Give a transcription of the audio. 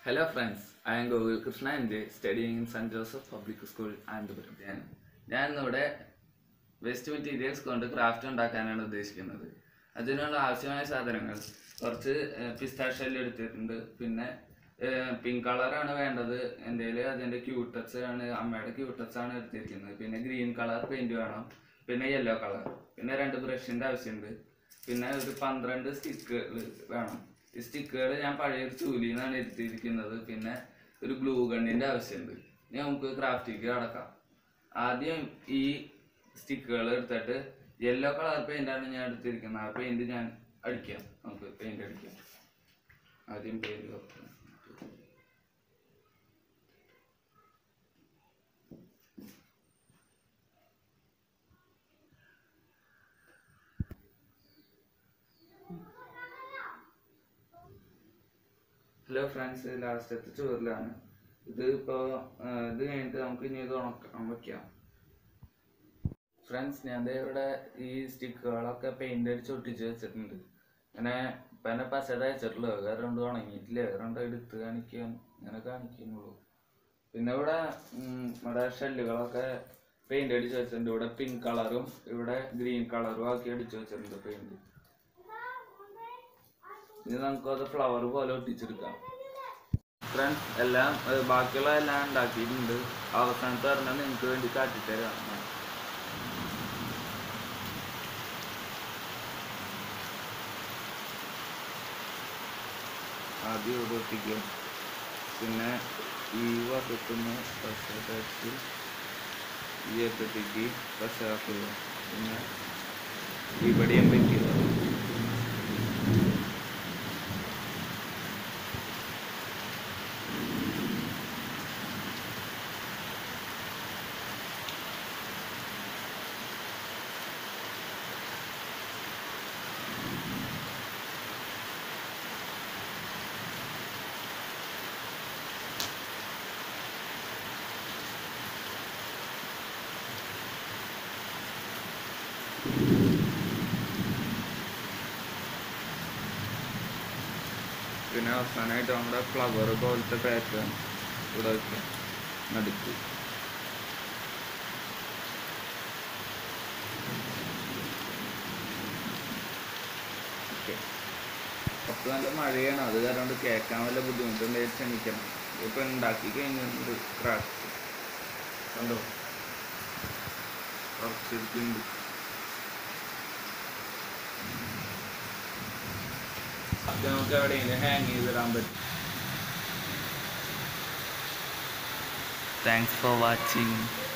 Hello friends, I am Gogul Krishna and studying in St. Joseph Public School, Anantapുരം ഞാൻ ഞാൻ ഇന്നിവിടെ waste materials കൊണ്ട് craft ഉണ്ടാക്കാനാണ് ഉദ്ദേശിക്കുന്നത് അതിനുള്ള ആവശ്യമായ സാധനങ്ങൾ കുറച്ച് പിസ്ത ഷെല്ല് എടുത്തിട്ടുണ്ട് പിന്നെ പിങ്ക് കളറാണ് വേണ്ടത് എൻ്റെ കയ്യിൽ അതിൻ്റെ ക്യൂട്ടക്സ് ആണ് അമ്മയുടെ ക്യൂട്ടക്സ് ആണ് എടുത്തിരിക്കുന്നത് പിന്നെ ഗ്രീൻ കളർ പെയിൻറ് വേണം പിന്നെ യെല്ലോ കളർ പിന്നെ രണ്ട് ബ്രഷിൻ്റെ ആവശ്യമുണ്ട് പിന്നെ ഒരു പന്ത്രണ്ട് സ്റ്റിക്കുകൾ വേണം ഈ സ്റ്റിക്കുകൾ ഞാൻ പഴയ ഒരു ചൂലിയിൽ നിന്നാണ് എടുത്തിരിക്കുന്നത് പിന്നെ ഒരു ഗ്ലൂ ഗണ്ണിൻ്റെ ആവശ്യമുണ്ട് ഇനി നമുക്ക് ക്രാഫ്റ്റിക്ക് കടക്കാം ആദ്യം ഈ സ്റ്റിക്കുകൾ എടുത്തിട്ട് യെല്ലോ കളർ പെയിൻ്റാണ് ഞാൻ എടുത്തിരിക്കുന്നത് ആ പെയിൻറ് ഞാൻ അടിക്കാം നമുക്ക് പെയിൻറ് അടിക്കാം ആദ്യം പെയിൻറ് ഹലോ ഫ്രണ്ട്സ് ലാസ്റ്റത്തെ ചോറിലാണ് ഇത് ഇപ്പോൾ ഇത് കഴിഞ്ഞിട്ട് നമുക്ക് ഇനി ഇത് ഉണക്കാൻ വയ്ക്കാം ഫ്രണ്ട്സ് ഞാൻ ദേ ഇവിടെ ഈ സ്റ്റിക്കുകളൊക്കെ പെയിന്റ് അടിച്ച് ഒട്ടിച്ച് വെച്ചിട്ടുണ്ട് അങ്ങനെ ഇപ്പം എന്നെ പശയുടെ അയച്ചിട്ടുള്ളൂ വേറെ രണ്ട് ഉണങ്ങിയിട്ടില്ല വേറെ രണ്ട് എടുത്ത് കാണിക്കാൻ ഇങ്ങനെ കാണിക്കുന്നുള്ളൂ പിന്നെ ഇവിടെ ഉം, ഇവിടെ ഷെല്ലുകളൊക്കെ പെയിന്റ് അടിച്ച് വെച്ചിട്ടുണ്ട് ഇവിടെ പിങ്ക് കളറും ഇവിടെ ഗ്രീൻ കളറും ആക്കി അടിച്ച് വെച്ചിട്ടുണ്ട് പെയിന്റ് ഇനി നമുക്കത് ഫ്ലവർ പോലെ ഒട്ടിച്ചെടുക്കാം ഫ്രണ്ട്സ് എല്ലാം ഏർ ബാക്കിയുള്ള എല്ലാം ഉണ്ടാക്കിയിട്ടുണ്ട് അവസാനത്തെ പറഞ്ഞാൽ നിങ്ങൾക്ക് വേണ്ടി കാട്ടിത്തരാം ഞാൻ. ആദ്യം ഇവിടെ ഒട്ടിക്കുക പിന്നെ ഈ വശത്തുനിന്ന് പശ തേച്ച് ഈ അറ്റത്തേക്ക് പശ ആക്കുക പിന്നെ ഇവിടെയും പറ്റുക പിന്നെ അവസാനമായിട്ട് നമ്മുടെ ഫ്ലവർ പോലത്തെ പാറ്റേൺ ഇവിടെ വെക്കാം നടുക്ക് ഓക്കെ പുറത്ത് നല്ല മഴയാണ് അത് കാരണം കൊണ്ട് കേൾക്കാൻ വല്ല ബുദ്ധിമുട്ടുണ്ടെങ്കിൽ ക്ഷമിക്കണം ഇപ്പൊ ഉണ്ടാക്കി കഴിഞ്ഞിട്ടുണ്ട് ക്രാഫ്റ്റ് കണ്ടോ കുറച്ചെടുക്കുന്നുണ്ട് ഇത് നമുക്ക് എവിടെയെങ്കിലും ഹാങ് ചെയ്തിടാൻ പറ്റും താങ്ക്സ് ഫോർ വാച്ചിങ്